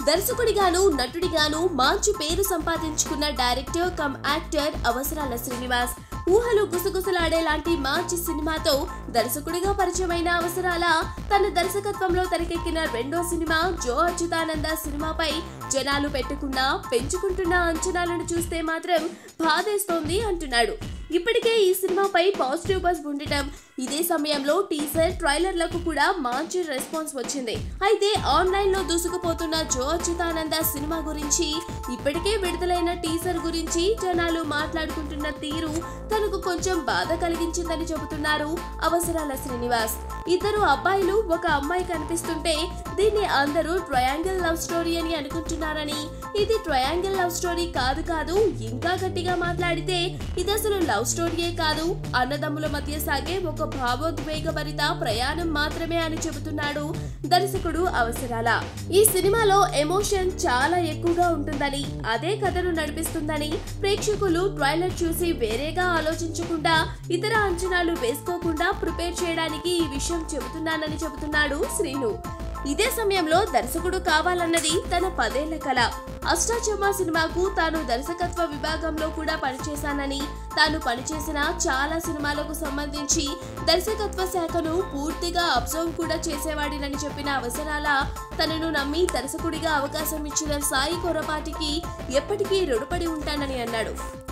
దర్శకుడిగాను నటుడిగాను మంచి పేరు సంపాదించుకున్న డైరెక్టర్ కమ్ యాక్టర్ అవసరాల శ్రీనివాస్ ఊహలు గుసగుసలాడేలాంటి మంచి సినిమాతో దర్శకుడిగా పరిచయమైన అవసరాల తన దర్శకత్వంలో తెరకెక్కిన రెండో సినిమా జో అచ్యుతానంద సినిమాపై జనాలు పెట్టుకున్న పెంచుకుంటున్న అంచనాలను చూస్తే మాత్రం బాధేస్తోంది అంటున్నాడు ఇప్పటికే ఈ సినిమాపై పాజిటివ్ బస్ ఉండటం ఇదే సమయంలో టీజర్ ట్రైలర్లకు కూడా మంచి రెస్పాన్స్ వచ్చింది అయితే ఆన్లైన్ లో దూసుకుపోతున్న జో అచ్యుతానంద సినిమా గురించి ఇప్పటికే విడుదలైన టీజర్ గురించి జనాలు మాట్లాడుకుంటున్న తీరు తనకు కొంచెం బాధ కలిగించిందని చెబుతున్నారు అవసరాల శ్రీనివాస్ ఇద్దరు అబ్బాయిలు ఒక అమ్మాయి కనిపిస్తుంటే దీన్ని అందరూ ట్రయాంగిల్ లవ్ స్టోరీ అని అనుకుంటున్నారని ఇది ట్రయాంగిల్ లవ్ స్టోరీ కాదు కాదు ఇంకా గట్టిగా మాట్లాడితే ఇది అసలు లవ్ స్టోరీయే కాదు అన్నదమ్ముల మధ్య సాగే ఒక భావోద్వేగభరిత ప్రయాణం మాత్రమే అని చెబుతున్నాడు దర్శకుడు అవసరాల ఈ సినిమాలో ఎమోషన్ చాలా ఎక్కువగా ఉంటుందని అదే కథను నడిపిస్తుందని ప్రేక్షకులు ట్రైలర్ చూసి వేరేగా ఆలోచించకుండా ఇతర అంచనాలు వేసుకోకుండా ప్రిపేర్ చేయడానికి ఈ విషయం చెబుతున్నానని చెబుతున్నాడు శ్రీను ఇదే సమయంలో దర్శకుడు కావాలన్నది తన పదేళ్ల కల అష్టాచమ్మ సినిమాకు తాను దర్శకత్వ విభాగంలో కూడా పనిచేశానని తాను పనిచేసిన చాలా సినిమాలకు సంబంధించి దర్శకత్వ శాఖను పూర్తిగా అబ్జర్వ్ కూడా చేసేవాడినని చెప్పిన అవసరాల తనను నమ్మి దర్శకుడిగా అవకాశం ఇచ్చిన సాయి కొరపాటికి ఎప్పటికీ రుణపడి ఉంటానని అన్నాడు